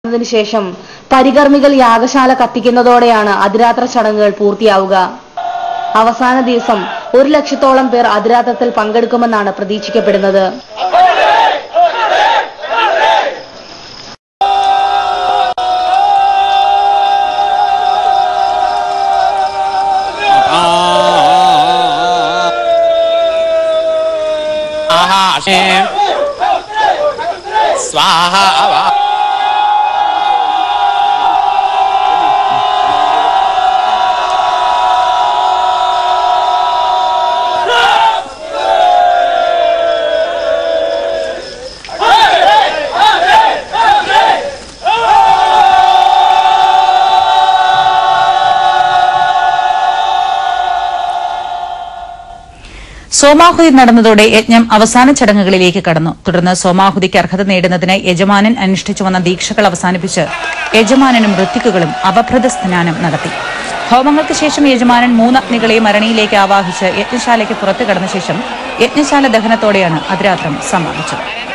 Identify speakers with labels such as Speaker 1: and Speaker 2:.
Speaker 1: ശേഷം പരികർമ്മികൾ യാഗശാല കത്തിക്കുന്നതോടെയാണ് അതിരാത്ര ചടങ്ങുകൾ പൂർത്തിയാവുക അവസാന ദിവസം ഒരു ലക്ഷത്തോളം പേർ അതിരാത്രത്തിൽ പങ്കെടുക്കുമെന്നാണ് പ്രതീക്ഷിക്കപ്പെടുന്നത്
Speaker 2: आहाशे स्वाहा
Speaker 3: സോമാഹുതി നടന്നതോടെ യജ്ഞം അവസാന ചടങ്ങുകളിലേക്ക് കടന്നു തുടർന്ന് സോമാഹുതിക്ക് അർഹത നേടുന്നതിന് യജമാനൻ അനുഷ്ഠിച്ചു വന്ന ദീക്ഷകൾ അവസാനിപ്പിച്ച് യജമാനനും ഋത്തിക്കുകളും അവഭൃത സ്നാനം നടത്തി ഹോമങ്ങൾക്ക് ശേഷം യജമാനൻ മൂന്നഗ്നികളെ മരണിയിലേക്ക് ആവാഹിച്ച് യജ്ഞശാലയ്ക്ക് പുറത്തു കടന്ന ശേഷം യജ്ഞശാല ദഹനത്തോടെയാണ് അതിരാത്രം സമാപിച്ചത്